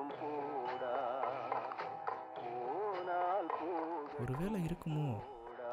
போதும் போடா போனால் போதும் ஒருவேளை இருக்குமோ போடா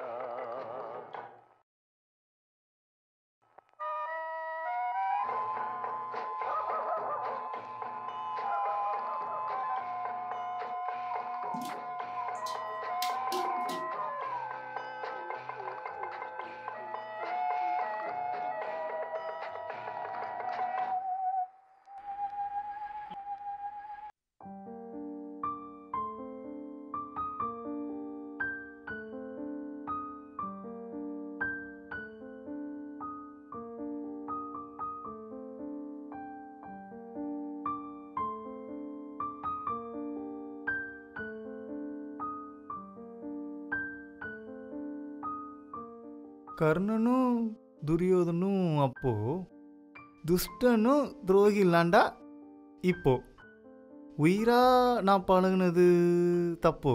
கர்ணனும் துரியோதனும் அப்போ துஷ்டனும் துரோகி இல்லாண்டா இப்போ உயிரா நான் பழகுனது தப்போ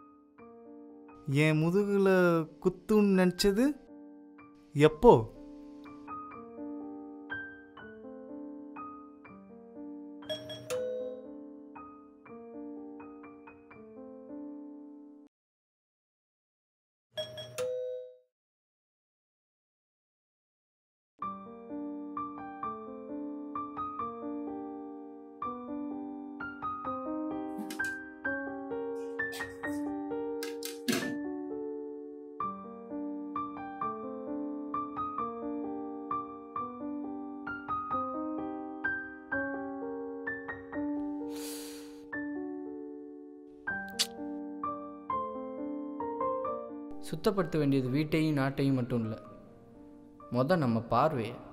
என் முதுகுல குத்துன்னு நினச்சது எப்போ சுத்தப்படுத்த வேண்டியது வீட்டையும் நாட்டையும் மட்டும் இல்லை மொதல் நம்ம பார்வையை